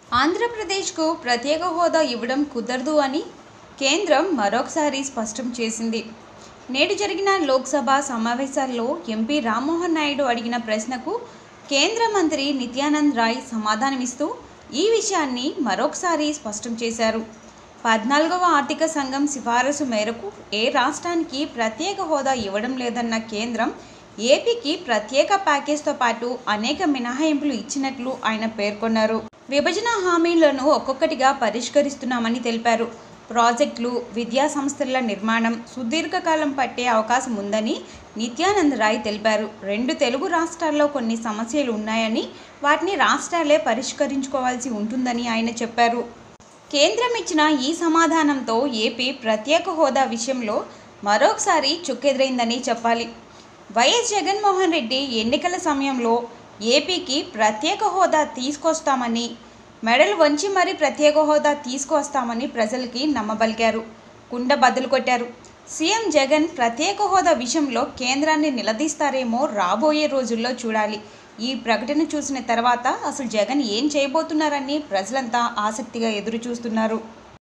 ఆంధ్రప్రదేశ్కు ప్రత్యేక హోదా ఇవ్వడం కుదరదు అని కేంద్రం మరొకసారి స్పష్టం చేసింది నేడు జరిగిన లోక్సభ సమావేశాల్లో ఎంపీ రామ్మోహన్ నాయుడు అడిగిన ప్రశ్నకు కేంద్ర మంత్రి నిత్యానంద్ రాయ్ సమాధానమిస్తూ ఈ విషయాన్ని మరొకసారి స్పష్టం చేశారు పద్నాలుగవ ఆర్థిక సంఘం సిఫారసు మేరకు ఏ రాష్ట్రానికి ప్రత్యేక హోదా ఇవ్వడం లేదన్న కేంద్రం ఏపీకి ప్రత్యేక ప్యాకేజ్తో పాటు అనేక మినహాయింపులు ఇచ్చినట్లు ఆయన పేర్కొన్నారు విభజన హామీలను ఒక్కొక్కటిగా పరిష్కరిస్తున్నామని తెలిపారు ప్రాజెక్టులు విద్యా సంస్థల నిర్మాణం సుదీర్ఘకాలం పట్టే అవకాశం ఉందని నిత్యానంద్ రాయ్ తెలిపారు రెండు తెలుగు రాష్ట్రాల్లో కొన్ని సమస్యలు ఉన్నాయని వాటిని రాష్ట్రాలే పరిష్కరించుకోవాల్సి ఉంటుందని ఆయన చెప్పారు కేంద్రం ఇచ్చిన ఈ సమాధానంతో ఏపీ ప్రత్యేక హోదా విషయంలో మరొకసారి చుక్కెదురైందని చెప్పాలి వైఎస్ జగన్మోహన్ రెడ్డి ఎన్నికల సమయంలో ఏపీకి ప్రత్యేక హోదా తీసుకొస్తామని మెడలు వంచి మరీ ప్రత్యేక హోదా తీసుకొస్తామని ప్రజలకి నమ్మబలికారు కుండ బద్దలు కొట్టారు సీఎం జగన్ ప్రత్యేక హోదా విషయంలో కేంద్రాన్ని నిలదీస్తారేమో రాబోయే రోజుల్లో చూడాలి ఈ ప్రకటన చూసిన తర్వాత అసలు జగన్ ఏం చేయబోతున్నారని ప్రజలంతా ఆసక్తిగా ఎదురు చూస్తున్నారు